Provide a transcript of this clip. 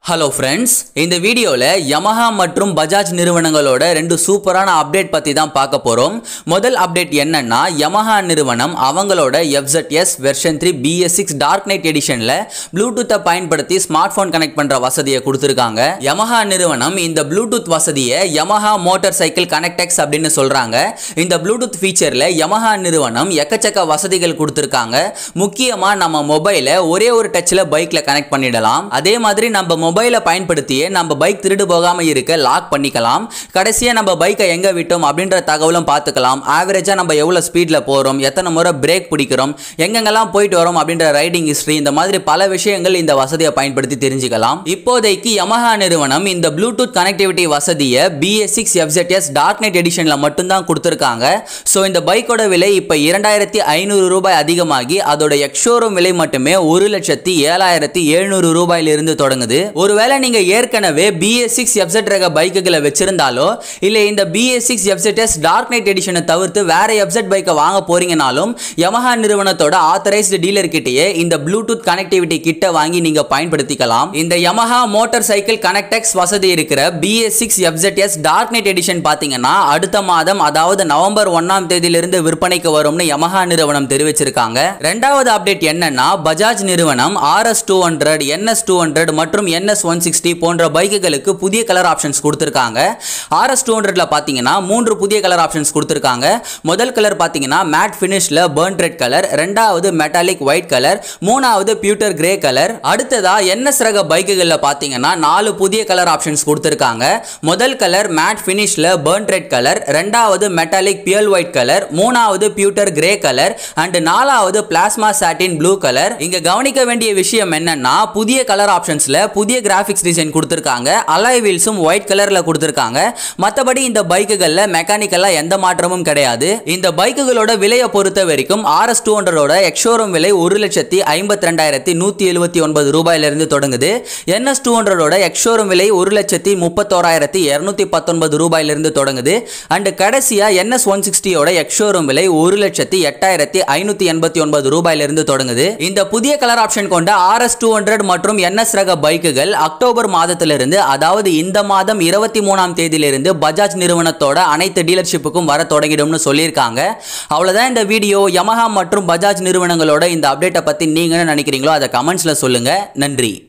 hello friends இந்த வீடியோவில் Yamaha மற்றும் பஜாஜ் நிறுவனங்களோட ரெண்டு சூப்பரான அப்டேட் பற்றி தான் பார்க்க போகிறோம் முதல் அப்டேட் என்னன்னா Yamaha நிறுவனம் அவங்களோட FZS version three BS six dark knight எடிஷனில் ப்ளூடூத்தை பயன்படுத்தி ஸ்மார்ட் ஃபோன் கனெக்ட் பண்ணுற வசதியை கொடுத்துருக்காங்க Yamaha நிறுவனம் இந்த ப்ளூடூத் வசதியை Yamaha மோட்டார் சைக்கிள் கனெக்டெக்ஸ் அப்படின்னு சொல்கிறாங்க இந்த ப்ளூடூத் ஃபீச்சரில் Yamaha நிறுவனம் எக்கச்சக்க வசதிகள் கொடுத்துருக்காங்க முக்கியமாக நம்ம மொபைலை ஒரே ஒரு டச்சில் பைக்கில் கனெக்ட் பண்ணிடலாம் அதே மாதிரி நம்ம மொபைலை பயன்படுத்தியே நம்ம பைக் திருடு போகாமல் இருக்க லாக் பண்ணிக்கலாம் கடைசியாக நம்ம பைக்கை எங்கே விட்டோம் அப்படின்ற தகவலும் பார்த்துக்கலாம் ஆவரேஜாக நம்ம எவ்வளோ ஸ்பீடில் போகிறோம் எத்தனை முறை பிரேக் பிடிக்கிறோம் எங்கெங்கெல்லாம் போயிட்டு வரோம் அப்படின்ற ரைடிங் ஹிஸ்ட்ரி இந்த மாதிரி பல விஷயங்கள் இந்த வசதியை பயன்படுத்தி தெரிஞ்சுக்கலாம் இப்போதைக்கு Yamaha நிறுவனம் இந்த ப்ளூடூத் கனெக்டிவிட்டி வசதியை BS six FZS dark knight எடிஷனில் மட்டும்தான் கொடுத்துருக்காங்க ஸோ இந்த பைக்கோட விலை இப்போ இரண்டாயிரத்தி ஐநூறு ரூபாய் அதிகமாகி அதோட எக்ஷோரூம் விலை மட்டுமே ஒரு லட்சத்தி ஏழாயிரத்தி எழுநூறு ரூபாயிலிருந்து தொடங்குது ஒருவேளை நீங்க ஏற்கனவே பிஎஸ் சிக்ஸ் எஃப்செட் ரக பைக்குகளை வச்சிருந்தாலோ இல்லை இந்த BS six FZS dark knight எடிஷனை தவிர்த்து வேற எஃப்செட் பைக்கை வாங்க போறீங்கனாலும் Yamaha நிறுவனத்தோட ஆத்தரைஸ்டு டீலர் கிட்டயே இந்த ப்ளூடூத் கனெக்டிவிட்டி கிட்ட வாங்கி நீங்க பயன்படுத்திக்கலாம் இந்த Yamaha மோட்டார் சைக்கிள் கனெக்டெக்ஸ் வசதி இருக்கிற BS six FZS dark knight edition பார்த்தீங்கன்னா அடுத்த மாதம் அதாவது நவம்பர் ஒன்னாம் தேதியிலிருந்து விற்பனைக்கு வரும்னு Yamaha நிறுவனம் தெரிவிச்சிருக்காங்க ரெண்டாவது அப்டேட் என்னன்னா பஜாஜ் நிறுவனம் RS two hundred NS two hundred மற்றும் என்எஸ் ஒன் சிக்ஸ்டி போன்ற பைக்குகளுக்கு புதிய கலர் ஆப்ஷன்ஸ் கொடுத்துருக்காங்க ஆர்எஸ் டூ ஹண்ட்ரட்ல பார்த்தீங்கன்னா மூன்று புதிய கலர் ஆப்ஷன்ஸ் கொடுத்துருக்காங்க முதல் கலர் பார்த்தீங்கன்னா மேட் ஃபினிஷ்ல பர்ன் ரெட் கலர் ரெண்டாவது மெட்டாலிக் ஒயிட் கலர் மூணாவது பியூட்டர் கிரே கலர் அடுத்ததா என்எஸ் ரக பைக்குகளில் பார்த்தீங்கன்னா நாலு புதிய கலர் ஆப்ஷன்ஸ் கொடுத்துருக்காங்க முதல் கலர் மேட் ஃபினிஷ்ல பர்ன் ரெட் கலர் ரெண்டாவது மெட்டாலிக் பியல் ஒயிட் கலர் மூணாவது பியூட்டர் கிரே கலர் அண்ட் நாலாவது பிளாஸ்மா சாட்டின் ப்ளூ கலர் இங்க கவனிக்க வேண்டிய விஷயம் என்னன்னா புதிய கலர் ஆப்ஷன்ஸ்ல புதிய கிராஃபிக்ஸ் டிசைன் கொடுத்துருக்காங்க அலாய் வீல்ஸும் ஒயிட் கலர்ல கொடுத்துருக்காங்க மற்றபடி இந்த பைக்குகள்ல மெக்கானிக்கலா எந்த மாற்றமும் கிடையாது இந்த பைக்குகளோட விலையை பொறுத்த வரைக்கும் ஆர்எஸ் டூ ஹண்ட்ரடோட எக்ஷோரூம் விலை ஒரு லட்சத்தி ஐம்பத்தி ரெண்டாயிரத்தி நூத்தி எழுபத்தி ஒன்பது ரூபாயிலிருந்து தொடங்குது என்எஸ் டூ ஹண்ட்ரடோட எக்ஷோரூம் விலை ஒரு லட்சத்தி முப்பத்தோராயிரத்தி இருநூத்தி பத்தொன்பது ரூபாயிலிருந்து தொடங்குது அண்ட் கடைசியா என்எஸ் ஒன் சிக்ஸ்டியோட எக்ஷோரூம் விலை ஒரு லட்சத்தி எட்டாயிரத்தி ஐநூத்தி எண்பத்தி ஒன்பது ரூபாயிலிருந்து தொடங்குது இந்த புதிய கலர் ஆப்ஷன் கொண்ட ஆர்எஸ் டூ ஹண்ட்ரட் மற்றும் என்எஸ் ரக பைக்குகள் அக்டோபர் மாதத்திலிருந்து அதாவது இந்த மாதம் இருபத்தி மூணாம் தேதியிலிருந்து பஜாஜ் நிறுவனத்தோட அனைத்து டீலர்ஷிப்புக்கும் வர தொடங்கிடும்னு சொல்லியிருக்காங்க அவ்வளோதான் இந்த வீடியோ Yamaha மற்றும் பஜாஜ் நிறுவனங்களோட இந்த அப்டேட்டை பற்றி நீங்கள் என்ன நினைக்கிறீங்களோ அதை கமெண்ட்ஸில் சொல்லுங்கள் நன்றி